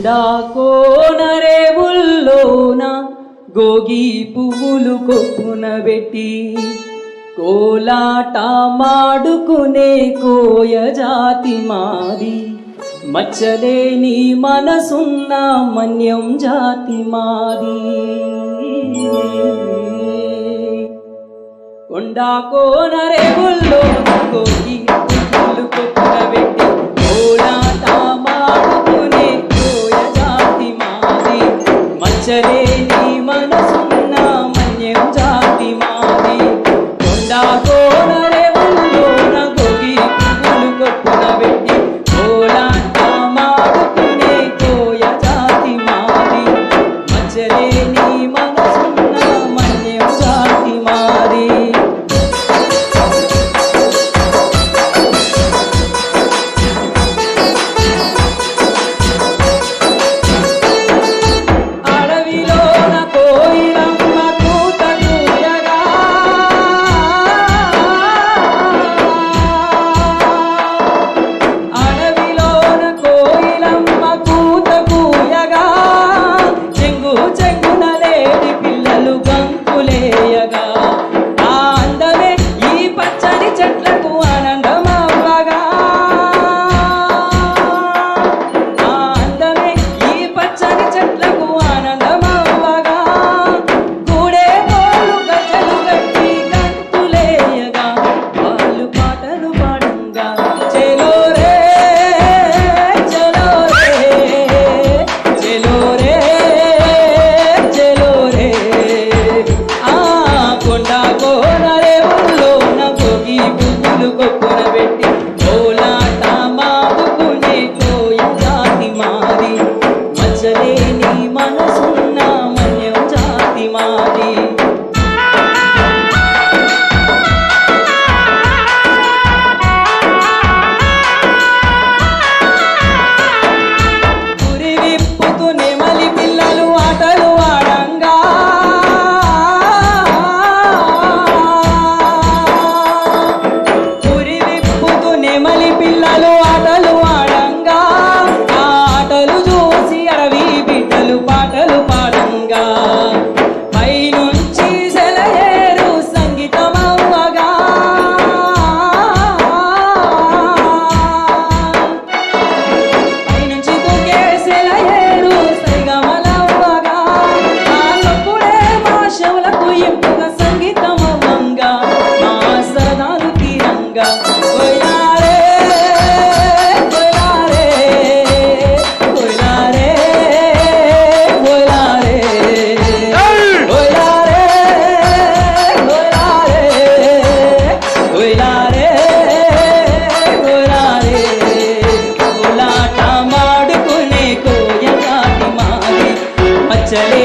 కొండా కోనరేవుల్లోన గోగి పువ్వులు కొప్పున పెట్టి కోలాట మాడుకునే కోయ జాతి మాది మచ్చలేని మనసున్న మన్యం జాతి మాది కొండా కోనరేవుల్లో గోగి పువ్వులు కొప్పున పెట్టి కోలాట మాడుకునే కోయ జాతి మాది మచ్చలేని మనసున్న మన్యం జాతి మాది కొండా కోనరేవుల్లోన గోగి పువ్వులు కొప్పున పెట్టి కోలాట మాడుకునే కోయ జాతి మాది మచ్చలేని మనసున్న మన్యం జాతి మాది అడవిలోన కోయిలమ్మ కూత కూయగా అడవిలోన కోయిలమ్మ కూత కూయగా చెంగు చెంగున లేడి పిల్లలు గంతులేయగా ఆ అందమే ఈ పచ్చని చెట్లకు ఆనందమవ్వగా ఆ అందమే ఈ పచ్చని చెట్లకు ఆనందమవ్వగా కూడే పోలు గజలు గట్టి గంతులేయగా వాళ్ళు పాటలు పాడంగా చెలో రే చెలో రే చెలో రే చెలో రే ఆ కొండ కోనరే ఊళ్ళోన గోగి పువ్వులు కొప్పున పెట్టి కోలాట మాదుకునే కోయ జాతి మాది మచ్చలేని మనసున్న మన్యం జాతి మాది పురి విప్పుతూ నెమలి పిల్లలు ఆటలు ఆడంగా పురి విప్పుతూ నెమలి పిల్లలు ఆటలు ఆడంగా ఆ ఆటలు చూసి అడవి బిడ్డలు పాటలు పాడంగా పైనుంచి సెలయేరు సంగీతమవ్వగా పైనుంచి దూకేసిన ఏరు సైగమలవ్వగా, ఆ సప్పుడే మా శవులకు ఇంపుగ సంగీతమవ్వంగా, మా సరదాలు తీరంగా. కొయ్యారే, కొయ్యారే, కొయ్యారే, కొయ్యారే. కొయ్యారే, కొయ్యారే, కొయ్యారే, కొయ్యారే. కోలాట మాడుకునే కోయ జాతి మాది మచ్చలే